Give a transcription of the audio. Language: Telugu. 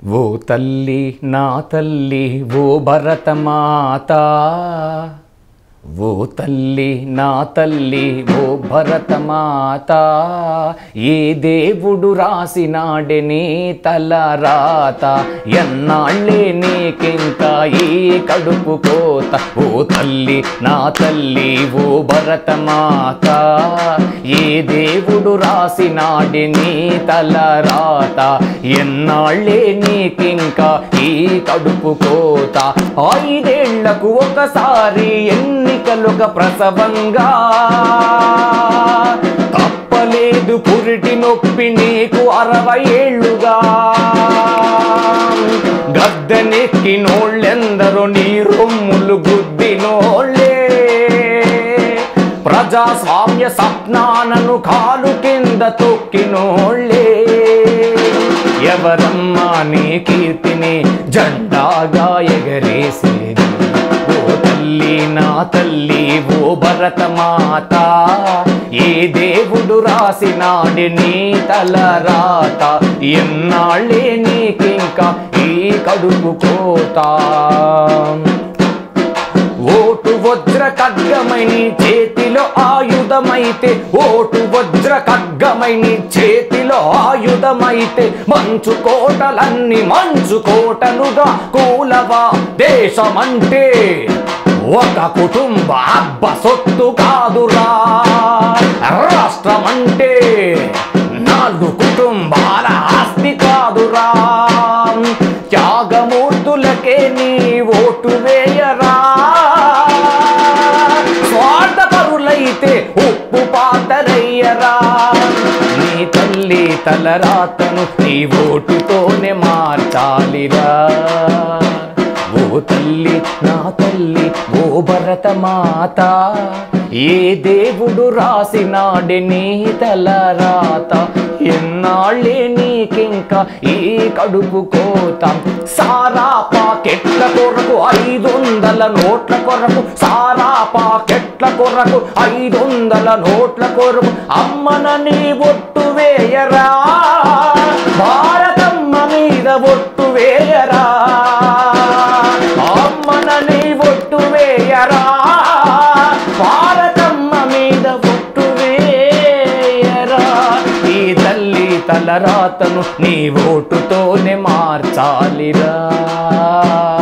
ఓ తల్లి నా తల్లి ఓ భరతమాత ఓ తల్లి నా తల్లి ఓ భరతమాత ఏ దేవుడు రాసినాడే నీ తల రాత ఎన్నాళ్ళే నీకింకా ఈ కడుపు కోత ఓ తల్లి నా తల్లి ఓ భరతమాత ఏ దేవుడు రాసినాడే నీ తల రాత ఎన్నాళ్ళే నీకింకా ఈ కడుపు కోత ఐదేళ్లకు ఒకసారి ఎన్నికలుగా ప్రసవంగా తప్పలేదు పురిటి నొప్పి నీకు అరవై ఏళ్ళుగా గద్దెనెక్కినోళ్ళెందరో నీ రొమ్ములు గుద్దినోళ్ళే ప్రజాస్వామ్య సప్నానను కాలు కింద తొక్కినోళ్ళే ఎవరమ్మా నీ కీర్తిని జెండాగా ఎగరేసేది ఓ తల్లి నా తల్లి ఓ భరతమాత ఏ దేవుడు రాసినాడి నీ తల రాత ఎన్నాళ్ళే నీకింకా ఈ కడుపు కోత ఓటు వజ్ర ఖడ్గమై నీ చేతిలో ఆయుధమైతే ఓటు వజ్ర ఖడ్గమై నీ చేతిలో ఆయుధమైతే మంచు కోటలన్నీ మంచు కోటలుగా కూలవా దేశమంటే ఒక కుటుంబ అబ్బ సొత్తు కాదురా రాష్ట్రమంటే నాలుగు కుటుంబాల ఆస్తి కాదురా త్యాగమూర్తులకే నీ ఓటు వేయరా స్వార్థపరులైతే ఉప్పు పాతరయ్యరా నీ తల్లి తలరాతను నీ ఓటుతోనే మార్చాలిరా ఓ తల్లి నా తల్లి ఓ భరతమాత ఏ దేవుడు రాసినాడే నీ తల రాత ఎన్నాళ్ళే నీకింకా ఈ కడుపు కోత సారా పాకెట్ల కొరకు ఐదు వందల నోట్ల కొరకు సారా పాకెట్ల కొరకు ఐదు వందల నోట్ల కొరకు అమ్మనని ఒట్టు వేయరా భారతమ్మ మీద ఒట్టు వేయరా అమ్మనని ఒట్టు వేయరా భారతమ్మ మీద ఒట్టు వేయరా ఈ తల్లి తలరాతను నీ ఓటుతోనే మార్చాలిరా